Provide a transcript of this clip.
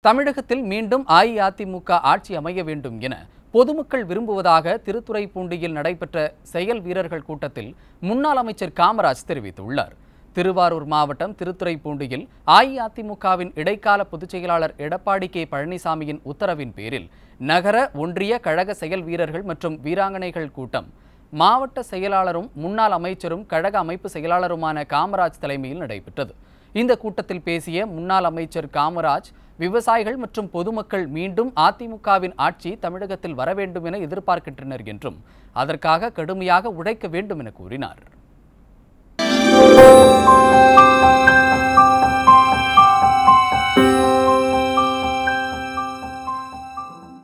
தமிழகத்தில் மீண்டும் அஇஅதிமுக ஆட்சி அமைய வேண்டும் என பொதுமக்கள் விரும்புவதாக திருத்துறைப்பூண்டியில் நடைபெற்ற செயல் வீரர்கள் கூட்டத்தில் முன்னாள் அமைச்சர் காமராஜ் தெரிவித்துள்ளார் திருவாரூர் மாவட்டம் திருத்துறைப்பூண்டியில் அஇஅதிமுகவின் இடைக்கால பொதுச் செயலாளர் எடப்பாடி கே பழனிசாமியின் உத்தரவின் பேரில் நகர ஒன்றிய கழக செயல் வீரர்கள் மற்றும் வீராங்கனைகள் கூட்டம் மாவட்ட செயலாளரும் முன்னாள் அமைச்சரும் கழக அமைப்பு செயலாளருமான காமராஜ் தலைமையில் நடைபெற்றது இந்த கூட்டத்தில் பேசிய முன்னாள் அமைச்சர் காமராஜ் விவசாயிகள் மற்றும் பொதுமக்கள் மீண்டும் அதிமுகவின் ஆட்சி தமிழகத்தில் வர வேண்டும் என எதிர்பார்க்கின்றனர் என்றும் அதற்காக கடுமையாக உழைக்க வேண்டும் என கூறினார்